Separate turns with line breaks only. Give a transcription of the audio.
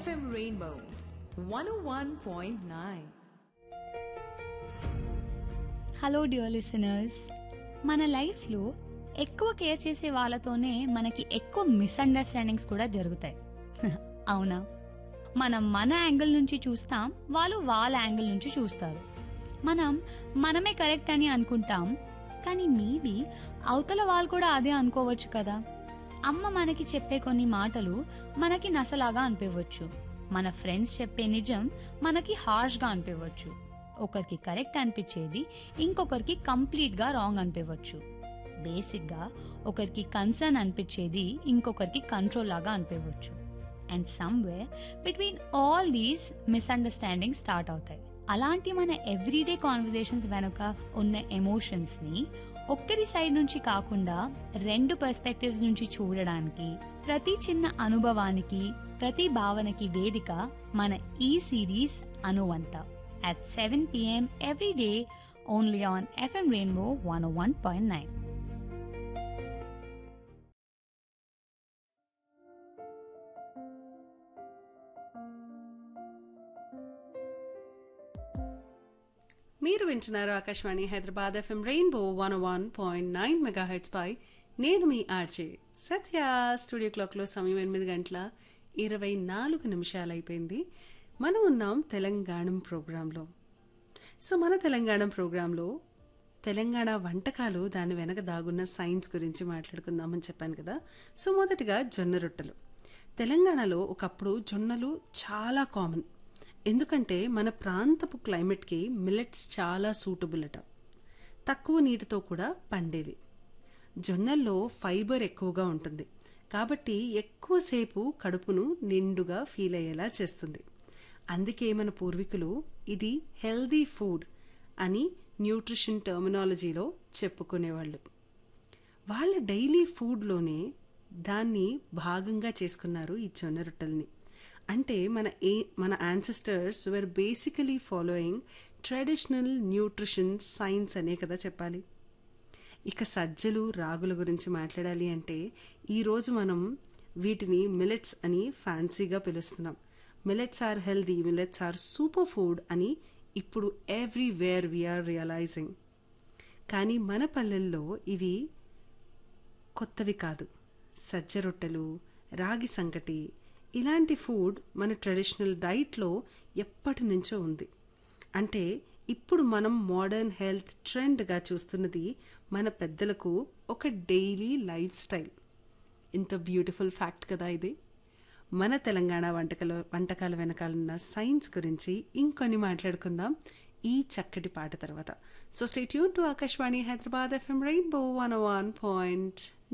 FM Rainbow 101.9.
Hello dear listeners మన లైఫ్లో ఎక్కువ కేర్ చేసే వాళ్ళతోనే మనకి ఎక్కువ మిస్అండర్స్టాండింగ్స్ కూడా జరుగుతాయి అవునా మనం మన యాంగిల్ నుంచి చూస్తాం వాళ్ళు వాళ్ళ యాంగిల్ నుంచి చూస్తారు మనం మనమే కరెక్ట్ అని అనుకుంటాం కానీ మేబీ అవతల వాళ్ళు కూడా అదే అనుకోవచ్చు కదా అమ్మ మనకి చెప్పే కొన్ని మాటలు మనకి నసలాగా అనిపించవచ్చు మన ఫ్రెండ్స్ చెప్పే నిజం మనకి హార్ష్గా అనిపించవచ్చు ఒకరికి కరెక్ట్ అనిపించేది ఇంకొకరికి కంప్లీట్గా రాంగ్ అనిపించవచ్చు బేసిక్గా ఒకరికి కన్సర్న్ అనిపించేది ఇంకొకరికి కంట్రోల్ లాగా అనిపించవచ్చు and somewhere between all these misunderstanding start అవుతాయి అలాంటి మన ఎవ్రీడే కాన్వర్జేషన్స్ వెనుక ఉన్న ఎమోషన్స్ ని ఒక్కరి సైడ్ నుంచి కాకుండా రెండు పర్స్పెక్టివ్స్ నుంచి చూడడానికి ప్రతి చిన్న అనుభవానికి ప్రతి భావనకి వేదిక మన ఈ సిరీస్ అనువంత at seven PM every day only on FM rainbow one one point nine
మీరు వింటున్నారు Akashvani Hyderabad FM rainbow one one point nine megahertz పై నేను మీ ఆర్జే సత్య స్టూడియో క్లాక్లో సమయం ఎనిమిది గంటల ఇరవై నాలుగు నిమిషాలు అయిపోయింది మనం ఉన్నాం తెలంగాణ ప్రోగ్రాంలో సో మన తెలంగాణ ప్రోగ్రాంలో తెలంగాణ వంటకాలు దాని వెనక దాగున్న సైన్స్ గురించి మాట్లాడుకుందామని చెప్పాను కదా సో మొదటిగా జొన్న రొట్టెలు తెలంగాణలో ఒకప్పుడు జొన్నలు చాలా కామన్ ఎందుకంటే మన ప్రాంతపు క్లైమేట్కి మిల్లెట్స్ చాలా సూటబుల్ అట తక్కువ నీటితో కూడా పండేవి జొన్నల్లో ఫైబర్ ఎక్కువగా ఉంటుంది కాబట్టి ఎక్కువసేపు కడుపును నిండుగా ఫీల్ అయ్యేలా చేస్తుంది అందుకే మన పూర్వీకులు ఇది హెల్దీ ఫుడ్ అని న్యూట్రిషన్ టర్మినాలజీలో చెప్పుకునేవాళ్ళు వాళ్ళ డైలీ ఫుడ్లోనే దాన్ని భాగంగా చేసుకున్నారు ఈ జొన్న రొట్టెల్ని అంటే మన ఏ మన ancestors were basically following traditional nutrition science అనే కదా చెప్పాలి ఇక సజ్జలు రాగుల గురించి మాట్లాడాలి అంటే ఈరోజు మనం వీటిని మిలెట్స్ అని ఫ్యాన్సీగా పిలుస్తున్నాం millets are healthy millets are super food అని ఇప్పుడు ఎవ్రీవేర్ వీఆర్ రియలైజింగ్ కానీ మన పల్లెల్లో ఇవి కొత్తవి కాదు సజ్జ రొట్టెలు రాగి సంకటి ఇలాంటి ఫుడ్ మన ట్రెడిషనల్ డైట్లో ఎప్పటి నుంచో ఉంది అంటే ఇప్పుడు మనం మోడర్న్ హెల్త్ ట్రెండ్గా చూస్తున్నది మన పెద్దలకు ఒక డైలీ లైఫ్ స్టైల్ ఇంత బ్యూటిఫుల్ ఫ్యాక్ట్ కదా ఇది మన తెలంగాణ వంటకాల వంటకాల వెనకాలన్న సైన్స్ గురించి ఇంకొన్ని మాట్లాడుకుందాం ఈ చక్కటి పాట తర్వాత so stay tune to Akashvani Hyderabad FM rainbow one one point